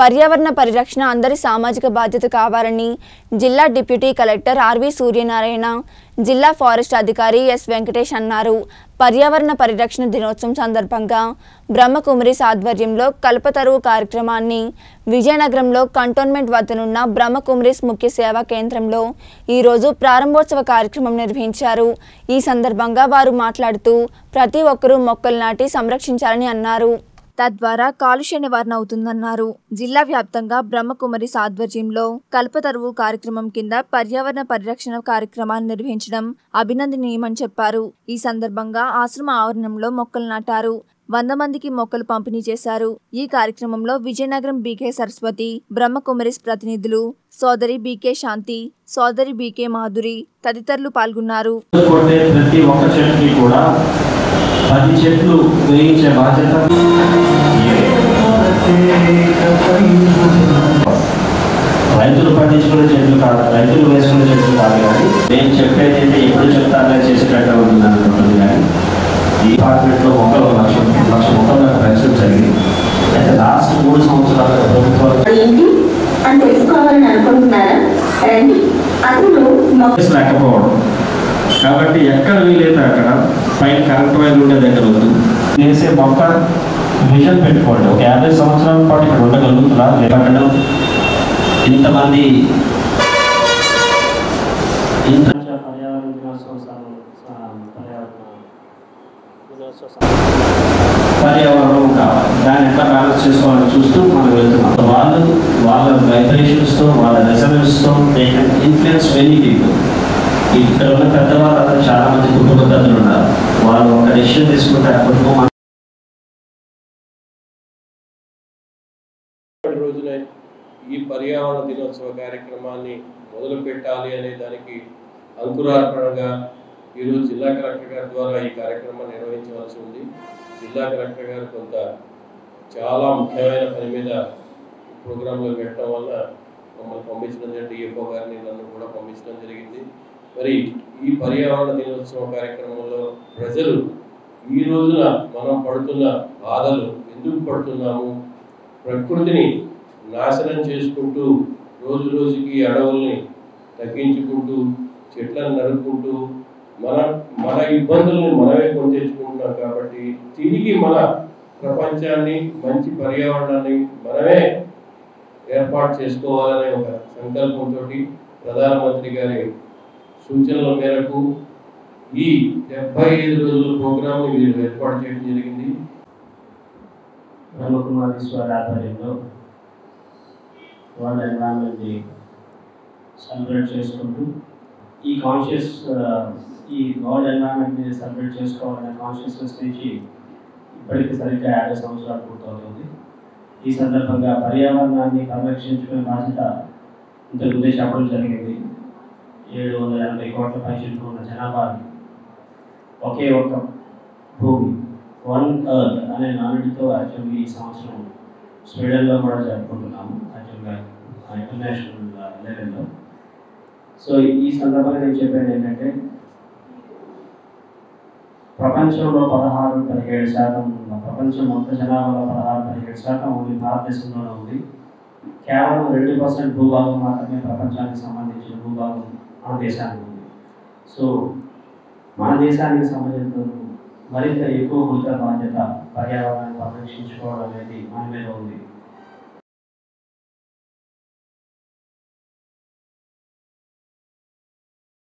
పర్యావరణ పరిరక్షణ అందరి సామాజిక బాధ్యత కావాలని జిల్లా డిప్యూటీ కలెక్టర్ ఆర్వి సూర్యనారాయణ జిల్లా ఫారెస్ట్ అధికారి ఎస్ వెంకటేష్ అన్నారు పర్యావరణ పరిరక్షణ దినోత్సవం సందర్భంగా బ్రహ్మకుమరిస్ ఆధ్వర్యంలో కల్పతరువు కార్యక్రమాన్ని విజయనగరంలో కంటోన్మెంట్ వద్దనున్న బ్రహ్మకుమరిస్ ముఖ్య సేవా కేంద్రంలో ఈరోజు ప్రారంభోత్సవ కార్యక్రమం నిర్వహించారు ఈ సందర్భంగా వారు మాట్లాడుతూ ప్రతి ఒక్కరూ మొక్కలు నాటి సంరక్షించాలని అన్నారు తద్వారా కాలుష్య నివారణ అవుతుందన్నారు జిల్లా వ్యాప్తంగా బ్రహ్మకుమరి ఆధ్వర్యంలో కల్పతరువు కార్యక్రమం కింద పర్యావరణ పరిరక్షణ కార్యక్రమాన్ని నిర్వహించడం అభినందనీయమని చెప్పారు ఈ సందర్భంగా ఆశ్రమ ఆవరణంలో మొక్కలు నాటారు వంద మందికి మొక్కలు పంపిణీ చేశారు ఈ కార్యక్రమంలో విజయనగరం బీకే సరస్వతి బ్రహ్మకుమరిస్ ప్రతినిధులు సోదరి బీకే శాంతి సోదరి బీకే మాధురి తదితరులు పాల్గొన్నారు కొట్టే ప్రతి ఒక్క చెట్టుకి కూడా పది చెట్లు వేయించే బాధ్యత రైతులు పండించుకునే చెట్లు కాదు రైతులు వేసుకునే చెట్లు కాదు కానీ నేను చెప్పేది అయితే ఎప్పుడు చెప్తానే చేసేటట్టు ఉంటుంది అనుకుంటుంది కానీ ఈ డిపార్ట్మెంట్లో మొక్కలు ఒక లక్ష లక్ష మొక్కలు నాకు పెంచడం జరిగింది అయితే లాస్ట్ మూడు సంవత్సరాల ప్రభుత్వాలు ఏంటి అని తెలుసుకోవాలని అనుకుంటున్నారా రండి అసలు మొక్క ప్లేస్ లేకపోవడం కాబట్టి ఎక్కడ వీలైతే అక్కడ పైన కరెంట్ వైర్ ఉండే దగ్గర వద్దు వేసే మొక్క విజన్ పెట్టుకోండి ఒక యాభై సంవత్సరాల పాటు ఇక్కడ ఉండగలుగుతున్నా లేకపోవడం ఇంతమంది ఇంత పర్యావరణ దినోత్సవం సం- సం- పర్యావరణ దినోత్సవ సం- పర్యావరణం కావాలి దాన్ని ఎట్లా బ్యాలెన్స్ చేసుకోవాలని చూస్తూ మనం వెళ్తున్నాం వాళ్ళు వాళ్ళ వైబ్రేషన్స్తో వాళ్ళ రెసనెన్స్తో they can influence many people ఇక్కడ ఉన్న పెద్దవాళ్ళు అందరూ చాలా మంది కుటుంబ పెద్దలు ఉన్నారు వాళ్ళు ఒక డెసిషన్ తీసుకుంటే ఆ కుటుంబం ఇప్పటి రోజునే ఈ పర్యావరణ దినోత్సవ కార్యక్రమాన్ని మొదలు పెట్టాలి అనే దానికి అంకురార్పణగా ఈరోజు జిల్లా కలెక్టర్ గారి ద్వారా ఈ కార్యక్రమాన్ని నిర్వహించవలసి ఉంది జిల్లా కలెక్టర్ గారు కొంత చాలా ముఖ్యమైన పని మీద ప్రోగ్రాంలో పెట్టడం వల్ల మమ్మల్ని పంపించడం జరిగింది డిఎఫ్ఓ గారిని నన్ను కూడా పంపించడం జరిగింది మరి ఈ పర్యావరణ దినోత్సవ కార్యక్రమంలో ప్రజలు ఈ రోజున మనం పడుతున్న బాధలు ఎందుకు పడుతున్నాము ప్రకృతిని నాశనం చేసుకుంటూ రోజు రోజుకి అడవుల్ని తగ్గించుకుంటూ చెట్లను నరుక్కుంటూ మన మన ఇబ్బందుల్ని మనమే కొని తెచ్చుకుంటున్నాం కాబట్టి తిరిగి మన ప్రపంచాన్ని మంచి పర్యావరణాన్ని మనమే ఏర్పాటు చేసుకోవాలనే ఒక సంకల్పంతో ప్రధానమంత్రి గారి సూచనల మేరకు ఈ డెబ్బై ఐదు రోజుల ప్రోగ్రామ్ని వీరు ఏర్పాటు చేయడం జరిగింది బ్రహ్మకుమారీశ్వర ఆధ్వర్యంలో వరల్డ్ ఎన్వైరాన్మెంట్ డే సెలబ్రేట్ చేసుకుంటూ ఈ కాన్షియస్ ఈ వరల్డ్ ఎన్వైరాన్మెంట్ డే సెలబ్రేట్ చేసుకోవాలనే కాన్షియస్నెస్ నుంచి ఇప్పటికీ సరిగ్గా యాభై సంవత్సరాలు పూర్తవుతుంది ఈ సందర్భంగా పర్యావరణాన్ని పరిరక్షించుకునే బాధ్యత ఇంతకుముందే చెప్పడం జరిగింది ఏడు వందల ఎనభై కోట్ల పైచిలకు ఉన్న జనాభా ఒకే ఒక భూమి వన్ ఎర్త్ అనే నానుడితో యాక్చువల్లీ ఈ సంవత్సరం స్వీడన్లో కూడా జరుపుకుంటున్నాము యాక్చువల్గా ఇంటర్నేషనల్ లెవెల్లో సో ఈ సందర్భంగా నేను చెప్పేది ఏంటంటే ప్రపంచంలో పదహారు పదిహేడు శాతం ఉన్న ప్రపంచం మొత్తం జనాభాలో పదహారు పదిహేడు శాతం ఓన్లీ భారతదేశంలోనే ఉంది కేవలం రెండు పర్సెంట్ భూభాగం మాత్రమే ప్రపంచానికి సంబంధించిన భూభాగం మన దేశానికి ఉంది సో మన దేశానికి సంబంధించిన మరింత ఎక్కువ గురుతర బాధ్యత పర్యావరణాన్ని పరిరక్షించుకోవడం అనేది మన మీద ఉంది